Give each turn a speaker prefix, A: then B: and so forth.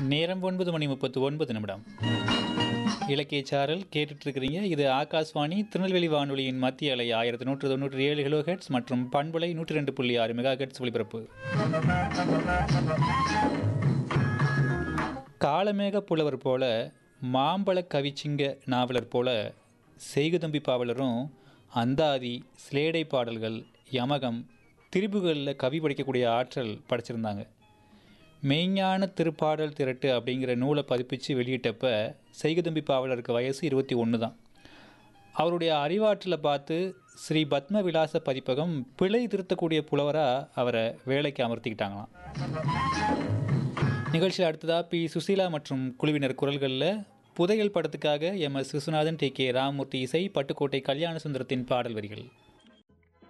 A: நேரம் ஒன்பது மணி முப்பத்து ஒன்பது நிமிடம் இலக்கிய சாரல் கேட்டுட்டு இருக்கிறீங்க இது ஆகாஷ்வாணி திருநெல்வேலி வானொலியின் மத்திய அலை ஆயிரத்தி நூற்று தொண்ணூற்றி ஏழு கிலோ ஹெட்ஸ் மற்றும் பண்புலை நூற்றி ரெண்டு புள்ளி ஆறு மெகா ஹெட்ஸ் ஒளிபரப்பு காலமேக புலவர் போல மாம்பழ கவிச்சிங்க நாவலர் போல செய்குதம்பி பாவலரும் அந்தாதி சிலேடை பாடல்கள் யமகம் திரிபுகளில் கவி படிக்கக்கூடிய ஆற்றல் படைச்சிருந்தாங்க மெய்ஞான திருப்பாடல் திரட்டு அப்படிங்கிற நூலை பதிப்பிச்சு வெளியிட்டப்ப செய்குதம்பி பாவலருக்கு வயசு இருபத்தி ஒன்று தான் அவருடைய அறிவாற்றலை பார்த்து ஸ்ரீ பத்ம விலாச பதிப்பகம் பிழை திருத்தக்கூடிய புலவராக அவரை வேலைக்கு அமர்த்திக்கிட்டாங்களாம் நிகழ்ச்சியில் அடுத்ததாக பி சுசீலா மற்றும் குழுவினர் குரல்களில் புதையல் படத்துக்காக M S Viswanathan T K Ramamoorthy இசை பட்டுக்கோட்டை கல்யாண சுந்தரத்தின் பாடல் வரிகள்